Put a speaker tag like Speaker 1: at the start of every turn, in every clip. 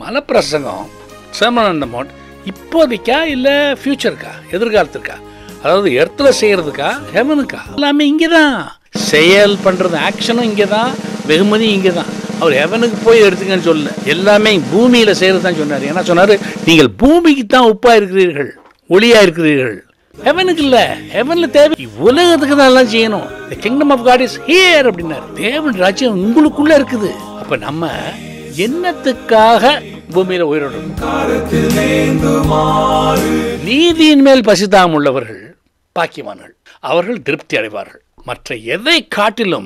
Speaker 1: மலப்பிரசங்கம் sermon mode இப்போதைக்கா இல்லை ஃப்யூச்சருக்கா எதிர்காலத்திற்கா அதாவது எர்த்தில் செய்கிறதுக்கா ஹெவனுக்கா எல்லாமே இங்கே தான் செயல் பண்ணுறது ஆக்ஷனும் இங்கே தான் வெகுமதி இங்கே தான் அவர் ஹெவனுக்கு போய் எடுத்துக்கன்னு சொல்லல எல்லாமே பூமியில் செய்கிறது தான் சொன்னார் என்ன சொன்னார் நீங்கள் பூமிக்கு தான் உப்பாக இருக்கிறீர்கள் ஒளியாக இருக்கிறீர்கள் ஹெவனுக்கு இல்ல ஹெவன்ல தேவை உலகத்துக்கு தான் எல்லாம் செய்யணும் the kingdom of god is here அப்படின்னாரு தேவன் ராஜ்யம் உங்களுக்குள்ள இருக்குது அப்ப நம்ம என்னத்துக்காக பூமியில உயிரோடும் நீதியின் மேல் பசிதாகம் உள்ளவர்கள் பாக்கியவான்கள் அவர்கள் திருப்தி அடைவார்கள் மற்ற எதை காட்டிலும்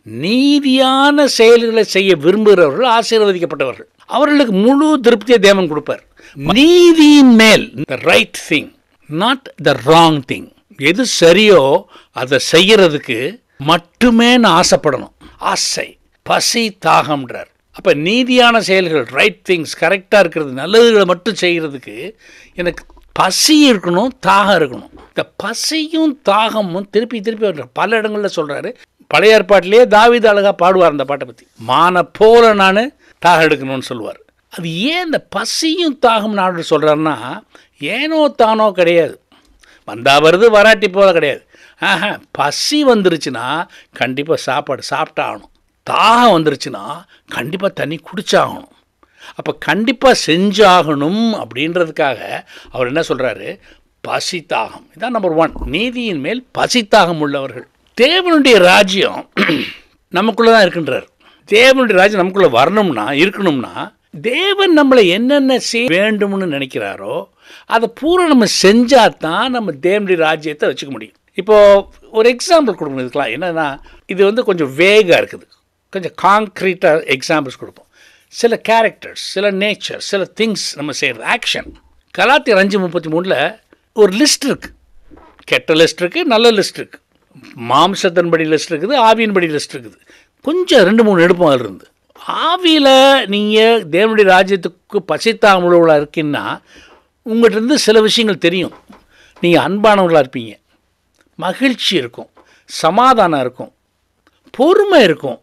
Speaker 1: நீதியான செயல்களை செய்ய விரும்புகிறவர்கள் ஆசீர்வதிக்கப்பட்டவர்கள் அவர்களுக்கு முழு திருப்தியை தேவன் கொடுப்பார் நீதியின் மேல் the right thing not the wrong thing எது சரியோ அதை செய்யறதுக்கு மட்டுமே நான் ஆசைப்படணும் ஆசை பசி தாகம்ன்றார் அப்போ நீதியான செயல்கள் ரைட் திங்ஸ் கரெக்டாக இருக்கிறது நல்லதுகளை மட்டும் செய்கிறதுக்கு எனக்கு பசி இருக்கணும் தாகம் இருக்கணும் இந்த பசியும் தாகமும் திருப்பி திருப்பி அவர் பல இடங்களில் சொல்கிறாரு பழைய ஏற்பாட்டிலேயே தாவீது அழகாக பாடுவார் அந்த பாட்டை பற்றி மான போல நான் தாகம் எடுக்கணும்னு சொல்லுவார் அது ஏன் இந்த பசியும் தாகம் நான் சொல்கிறாருன்னா ஏனோ தானோ கிடையாது வந்தா வருது வராட்டி போல கிடையாது ஆஹா பசி வந்துருச்சுன்னா கண்டிப்பாக சாப்பாடு சாப்பிட்டாகணும் தாகம் வந்துருச்சுன்னா கண்டிப்பாக தண்ணி குடிச்சாகணும் அப்போ கண்டிப்பாக செஞ்சாகணும் அப்படின்றதுக்காக அவர் என்ன சொல்கிறாரு பசி தாகம் இதான் நம்பர் ஒன் நீதியின் மேல் பசி தாகம் உள்ளவர்கள் தேவனுடைய ராஜ்யம் நமக்குள்ளே தான் இருக்கின்றார் தேவனுடைய ராஜ்யம் நமக்குள்ளே வரணும்னா இருக்கணும்னா தேவன் நம்மளை என்னென்ன செய்ய வேண்டும்னு நினைக்கிறாரோ அதை பூரா நம்ம செஞ்சால் தான் நம்ம தேவனுடைய ராஜ்யத்தை வச்சுக்க முடியும் இப்போது ஒரு எக்ஸாம்பிள் கொடுக்கணும் இதுக்கெலாம் என்னென்னா இது வந்து கொஞ்சம் வேகாக இருக்குது கொஞ்சம் காங்க்ரீட்டாக எக்ஸாம்பிள்ஸ் கொடுப்போம் சில கேரக்டர்ஸ் சில நேச்சர் சில திங்ஸ் நம்ம செய்கிறது ஆக்ஷன் கலாத்தியர் அஞ்சு முப்பத்தி மூணில் ஒரு லிஸ்ட் இருக்குது கெட்ட லிஸ்ட் இருக்குது நல்ல லிஸ்ட் இருக்குது மாம்சத்தின்படி லிஸ்ட் இருக்குது ஆவியின்படி லிஸ்ட் இருக்குது கொஞ்சம் ரெண்டு மூணு எடுப்போம் அதில் இருந்து ஆவியில் நீங்கள் தேவனுடைய ராஜ்யத்துக்கு பசித்தாமலுவலாக இருக்கீங்கன்னா உங்கள்கிட்ட இருந்து சில விஷயங்கள் தெரியும் நீங்கள் அன்பானவர்களாக இருப்பீங்க மகிழ்ச்சி இருக்கும் சமாதானம் இருக்கும் பொறுமை இருக்கும்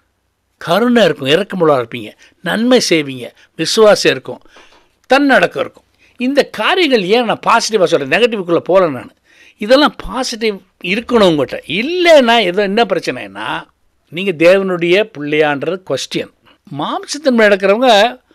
Speaker 1: கருணை இருக்கும் இறக்கமுள்ளதாக இருப்பீங்க நன்மை செய்வீங்க விசுவாசம் இருக்கும் தன்னடக்கம் இருக்கும் இந்த காரியங்கள் ஏன் நான் பாசிட்டிவாக சொல்கிறேன் நெகட்டிவ்க்குள்ளே போகல நான் இதெல்லாம் பாசிட்டிவ் இருக்கணும் உங்கள்கிட்ட இல்லைன்னா ஏதோ என்ன பிரச்சனைனா நீங்கள் தேவனுடைய பிள்ளையான்றது கொஸ்டின் மாம்சத்தின் நடக்கிறவங்க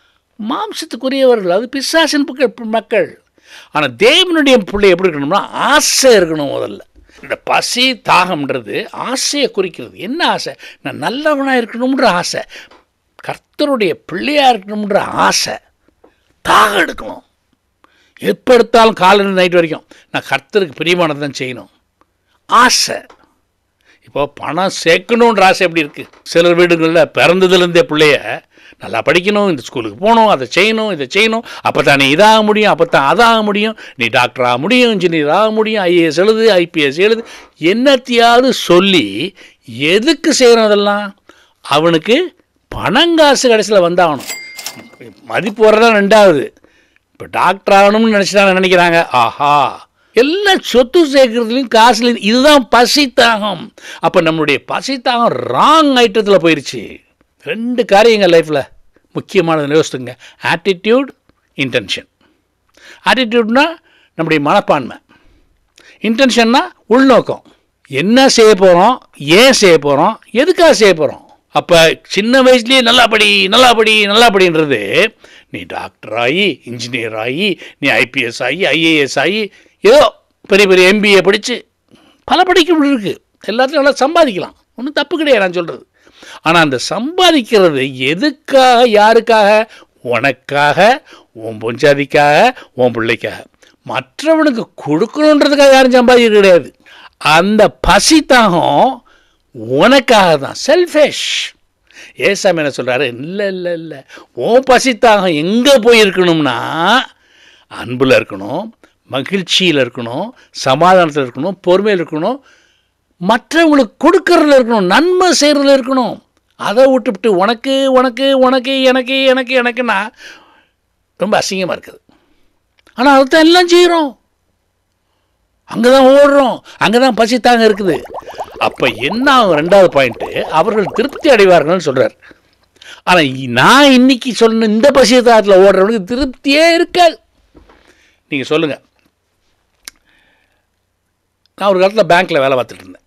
Speaker 1: மாம்சத்துக்குரியவர்கள் அது பிசாசின் பக்க- மக்கள் ஆனால் தேவனுடைய பிள்ளை எப்படி இருக்கணும்னா ஆசை இருக்கணும் முதல்ல இந்த பசி தாகம்ன்றது ஆசையை குறிக்கிறது என்ன ஆசை நான் நல்லவனாக இருக்கணும்ன்ற ஆசை கர்த்தருடைய பிள்ளையாக இருக்கணும்ன்ற ஆசை தாகம் எடுக்கணும் எப்போ எடுத்தாலும் காலையில் நைட் வரைக்கும் நான் கர்த்தருக்கு பிரியமானதை தான் செய்யணும் ஆசை இப்போ பணம் சேர்க்கணுன்ற ஆசை எப்படி இருக்குது சிலர் வீடுகளில் பிறந்ததுலேருந்தே பிள்ளைய நல்லா படிக்கணும் இந்த ஸ்கூலுக்கு போகணும் அதை செய்யணும் இதை செய்யணும் அப்போ தான் நீ இதாக முடியும் அப்போ தான் அதாக முடியும் நீ டாக்டர் ஆக முடியும் இன்ஜினியர் ஆக முடியும் ஐஏஎஸ் எழுது ஐபிஎஸ் எழுது என்னத்தையாவது சொல்லி எதுக்கு செய்யணும் அதெல்லாம் அவனுக்கு பணங்காசு கடைசியில் வந்தாகணும் மதிப்பு வர்றதான் ரெண்டாவது இப்போ டாக்டர் ஆகணும்னு நினச்சிட்டாங்க நினைக்கிறாங்க ஆஹா எல்லாம் சொத்து சேர்க்கறதுலையும் காசுலையும் இதுதான் பசி தாகம் அப்போ நம்மளுடைய பசி தாகம் ராங் ஐட்டத்தில் போயிடுச்சு ரெண்டு காரியங்கள் லைஃப்பில் முக்கியமானது யோசித்துங்க ஆட்டிடியூட் இன்டென்ஷன் ஆட்டிடியூட்னா நம்முடைய மனப்பான்மை இன்டென்ஷன்னா உள்நோக்கம் என்ன செய்ய போகிறோம் ஏன் செய்ய போகிறோம் எதுக்காக செய்ய போகிறோம் அப்போ சின்ன வயசுலேயே நல்லா படி நல்லா படி நல்லா படின்றது நீ டாக்டர் ஆகி இன்ஜினியர் ஆகி நீ ஐபிஎஸ் ஆகி ஐஏஎஸ் ஆகி ஏதோ பெரிய பெரிய எம்பிஏ படித்து பல படிக்க இருக்கு எல்லாத்துலையும் நல்லா சம்பாதிக்கலாம் ஒன்றும் தப்பு கிடையாது நான் சொல்கிறது ஆனால் அந்த சம்பாதிக்கிறது எதுக்காக யாருக்காக உனக்காக உன் பொஞ்சாதிக்காக உன் பிள்ளைக்காக மற்றவனுக்கு கொடுக்கணுன்றதுக்காக யாரும் சம்பாதிக்கிறது கிடையாது அந்த பசி தாகம் உனக்காக தான் செல்ஃபிஷ் ஏசாமி என்ன சொல்கிறாரு இல்லை இல்லை இல்லை உன் பசி தாகம் எங்கே போய் இருக்கணும்னா அன்பில் இருக்கணும் மகிழ்ச்சியில் இருக்கணும் சமாதானத்தில் இருக்கணும் பொறுமையில் இருக்கணும் மற்றவங்களுக்கு கொடுக்கறதுல இருக்கணும் நன்மை செய்கிறதுல இருக்கணும் அதை விட்டுவிட்டு உனக்கு உனக்கு உனக்கு எனக்கு எனக்கு எனக்குன்னா ரொம்ப அசிங்கமாக இருக்குது ஆனால் அதுதான் எல்லாம் செய்கிறோம் அங்கே தான் ஓடுறோம் அங்கே தான் பசி தாங்க இருக்குது அப்போ என்ன ஆகும் ரெண்டாவது பாயிண்ட்டு அவர்கள் திருப்தி அடைவார்கள்னு சொல்கிறார் ஆனால் நான் இன்னைக்கு சொன்ன இந்த பசிதாரத்தில் ஓடுறவனுக்கு திருப்தியே இருக்காது நீங்கள் சொல்லுங்கள் நான் ஒரு காலத்தில் பேங்க்கில் வேலை பார்த்துட்டு இருந்தேன்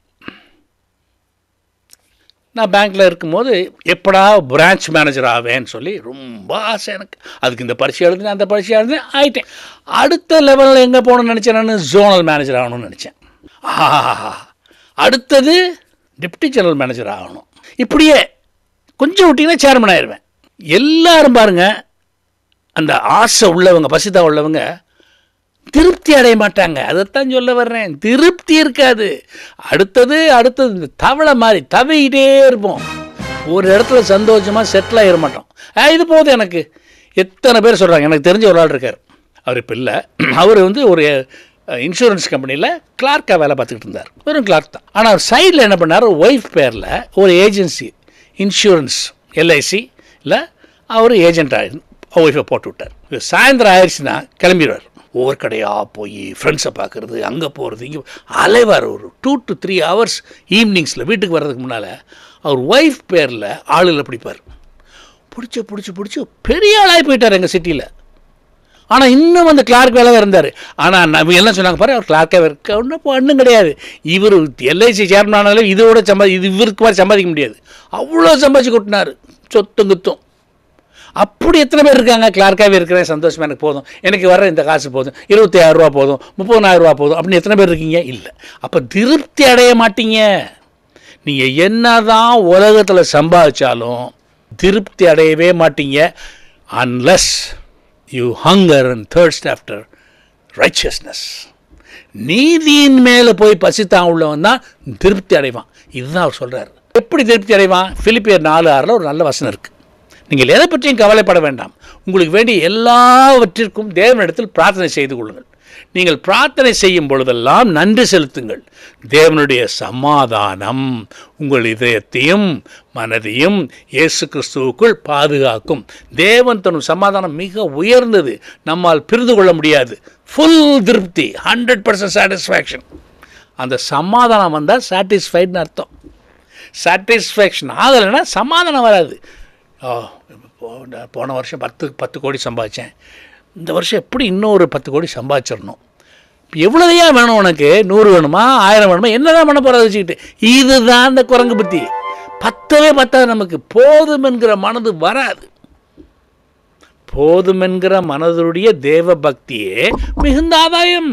Speaker 1: நான் பேங்க்கில் இருக்கும்போது எப்படா பிரான்ச் மேனேஜர் ஆவேன்னு சொல்லி ரொம்ப ஆசை எனக்கு அதுக்கு இந்த பரீட்சை எழுதினேன் அந்த பரீட்சை எழுதினேன் ஆயிட்டேன் அடுத்த லெவலில் எங்கே போகணும்னு நினச்சேன் நான் ஜோனல் மேனேஜர் ஆகணும்னு நினச்சேன் ஆஹா அடுத்தது டிப்டி ஜெனரல் மேனேஜர் ஆகணும் இப்படியே கொஞ்சம் விட்டிங்கன்னா சேர்மன் ஆயிடுவேன் எல்லாரும் பாருங்க அந்த ஆசை உள்ளவங்க பசிதா உள்ளவங்க திருப்தி அடைய மாட்டாங்க அதைத்தான் சொல்ல வர்றேன் திருப்தி இருக்காது அடுத்தது அடுத்தது இந்த தவளை மாதிரி தவிக்கிட்டே இருப்போம் ஒரு இடத்துல சந்தோஷமாக செட்டில் ஆகிட மாட்டோம் ஆ, இது போதும் எனக்கு எத்தனை பேர் சொல்கிறாங்க எனக்கு தெரிஞ்ச ஒரு ஆள் இருக்கார் அவர் இப்போ இல்லை அவர் வந்து ஒரு இன்சூரன்ஸ் கம்பெனியில் கிளார்க்காக வேலை பார்த்துக்கிட்டு இருந்தார் வெறும் கிளார்க் தான் ஆனால் அவர் சைடில் என்ன பண்ணார் ஒய்ஃப் பேரில் ஒரு ஏஜென்சி இன்சூரன்ஸ் எல்ஐசி இல்லை அவர் ஏஜென்ட்டாக ஒய்ஃபை போட்டு விட்டார் இது சாயந்தரம் ஆயிடுச்சுன்னா கிளம்பிடுவார் ஒவ்வொரு கடையாக போய் ஃப்ரெண்ட்ஸை பார்க்குறது அங்கே போகிறது இங்கே அலைவார் ஒரு டூ டு த்ரீ ஹவர்ஸ் ஈவினிங்ஸில் வீட்டுக்கு வர்றதுக்கு முன்னால் அவர் ஒய்ஃப் பேரில் ஆளுகளை பிடிப்பார் பிடிச்சி பிடிச்சி பிடிச்சி பெரிய ஆளாகி போயிட்டார் எங்கள் சிட்டியில் ஆனால் இன்னும் அந்த கிளார்க் வேலை இருந்தார் ஆனால் நம்ம என்ன சொன்னாங்க பாரு அவர் கிளார்க்காக இருக்க ஒன்றும் ஒன்றும் கிடையாது இவர் எல்ஐசி சேர்மன் ஆனாலும் இதோட சம்பாதி இது இவருக்கு மாதிரி சம்பாதிக்க முடியாது அவ்வளோ சம்பாதிச்சு கொட்டினார் சொத்தும் குத்தும் அப்படி எத்தனை பேர் இருக்காங்க கிளார்க்காகவே இருக்கிறேன் சந்தோஷமா எனக்கு போதும் எனக்கு வர இந்த காசு போதும் இருபத்தி ஆயிரம் ரூபா போதும் முப்பதாயிரம் ரூபா போதும் அப்படின்னு எத்தனை பேர் இருக்கீங்க இல்லை அப்போ திருப்தி அடைய மாட்டீங்க நீங்கள் என்னதான் உலகத்தில் சம்பாதிச்சாலும் திருப்தி அடையவே மாட்டீங்க unless you hunger and thirst after righteousness நீதியின் மேலே போய் பசித்தான் உள்ளவன் தான் திருப்தி அடைவான் இதுதான் அவர் சொல்றாரு எப்படி திருப்தி அடைவான் பிலிப்பியர் நாலு ஆறில் ஒரு நல்ல வசனம் இருக்கு நீங்கள் எதை பற்றியும் கவலைப்பட வேண்டாம் உங்களுக்கு வேண்டிய எல்லாவற்றிற்கும் தேவனிடத்தில் பிரார்த்தனை செய்து கொள்ளுங்கள் நீங்கள் பிரார்த்தனை செய்யும் பொழுதெல்லாம் நன்றி செலுத்துங்கள் தேவனுடைய சமாதானம் உங்கள் இதயத்தையும் மனதையும் இயேசு கிறிஸ்துவுக்குள் பாதுகாக்கும் தேவன் தன் சமாதானம் மிக உயர்ந்தது நம்மால் பிரிந்து கொள்ள முடியாது ஃபுல் திருப்தி ஹண்ட்ரட் பர்சன்ட் சாட்டிஸ்ஃபேக்ஷன் அந்த சமாதானம் வந்தால் சாட்டிஸ்ஃபைடுன்னு அர்த்தம் சாட்டிஸ்ஃபேக்ஷன் ஆகலைன்னா சமாதானம் வராது ஓ, போ- போன வருஷம் பத்து பத்து கோடி சம்பாதிச்சேன் இந்த வருஷம் எப்படி இன்னொரு பத்து கோடி சம்பாதிச்சிடணும் இப்போ எவ்வளோதையா வேணும் உனக்கு நூறு வேணுமா ஆயிரம் வேணுமா என்னதான் பண்ண போகிறத வச்சுக்கிட்டு இதுதான் அந்த குரங்கு புத்தி பத்தவே பத்தாது நமக்கு போதும் என்கிற மனது வராது போதும் என்கிற மனதுடைய தேவ பக்தியே மிகுந்த ஆதாயம்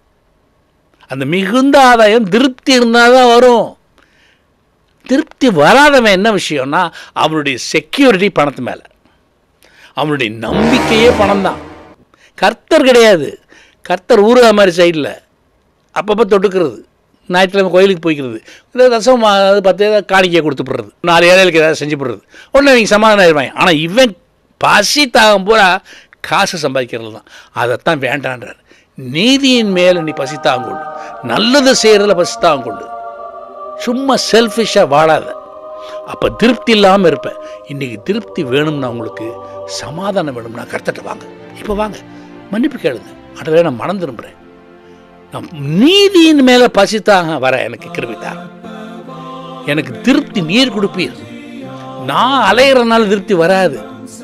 Speaker 1: அந்த மிகுந்த ஆதாயம் திருப்தி இருந்தால் தான் வரும் திருப்தி வராதவன் என்ன விஷயம்னா அவனுடைய செக்யூரிட்டி பணத்து மேலே அவனுடைய நம்பிக்கையே பணம் தான் கர்த்தர் கிடையாது கர்த்தர் ஊருகா மாதிரி சைடில் அப்பப்போ தொட்டுக்கிறது ஞாயிற்றுக்கிழமை கோயிலுக்கு போய்க்கிறது இந்த ரசம் அது பத்து ஏதாவது காணிக்கையை கொடுத்துப்படுறது நாலு ஏழைகளுக்கு ஏதாவது செஞ்சு போடுறது உடனே நீங்கள் சமாதானம் ஆயிடுவாங்க ஆனால் இவன் பசி தாகம் பூரா காசு சம்பாதிக்கிறது தான் அதைத்தான் வேண்டான்றார் நீதியின் மேலே நீ பசி தாங்கொண்டு நல்லது செய்கிறதுல பசி தாங்கொண்டு சும்மா செல்ஃபிஷாக வாழாத அப்போ திருப்தி இல்லாமல் இருப்பேன் இன்றைக்கி திருப்தி வேணும்னா உங்களுக்கு சமாதானம் வேணும்னா கர்த்தட்ட வாங்க இப்போ வாங்க மன்னிப்பு கேளுங்க அடவே நான் மனம் திரும்புகிறேன் நான் நீதியின் மேலே பசித்தாக வர எனக்கு கிருபித்தார் எனக்கு திருப்தி நீர் கொடுப்பீர் நான் அலையிறதுனால திருப்தி வராது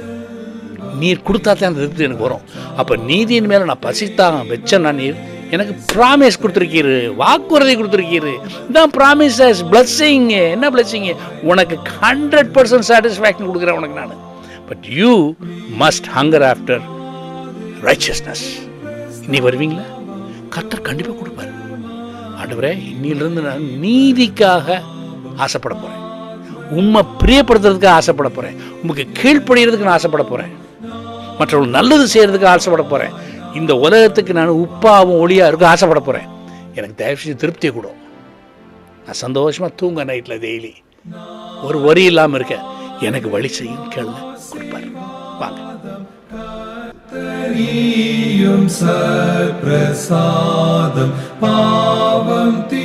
Speaker 1: நீர் கொடுத்தா தான் அந்த திருப்தி எனக்கு வரும் அப்போ நீதியின் மேலே நான் பசித்தாக வச்சேன்னா நீர் எனக்கு ப்ராமிஸ் கொடுத்துருக்கீரு வாக்குறுதி கொடுத்துருக்கீரு இதான் ப்ராமிசஸ் பிளஸ்ஸிங் என்ன பிளஸ்ஸிங் உனக்கு ஹண்ட்ரட் பர்சன்ட் சாட்டிஸ்ஃபேக்ஷன் கொடுக்குறேன் உனக்கு நான் but you must hunger after righteousness நீ வருவீங்களா கர்த்தர் கண்டிப்பாக கொடுப்பாரு ஆண்டவரே இன்னிலிருந்து நான் நீதிக்காக ஆசைப்பட போகிறேன் உண்மை பிரியப்படுத்துறதுக்கு ஆசைப்பட போகிறேன் உமக்கு கீழ்ப்படிகிறதுக்கு நான் ஆசைப்பட போகிறேன் மற்றவர்கள் நல்லது செய்கிறதுக்கு ஆசைப்பட போகிறேன் இந்த உலகத்துக்கு நான் உப்பாவும் ஒளியாக இருக்க ஆசைப்பட போகிறேன் எனக்கு தயவு செஞ்சு திருப்தியை கொடும் நான் சந்தோஷமாக தூங்க நைட்டில் டெய்லி ஒரு வரி இல்லாமல் இருக்க எனக்கு வழி செய்யும் கேளுங்க கொடுப்பாரு வாங்க
Speaker 2: நீயும் சற்பிரசாதம் பாவம் தீ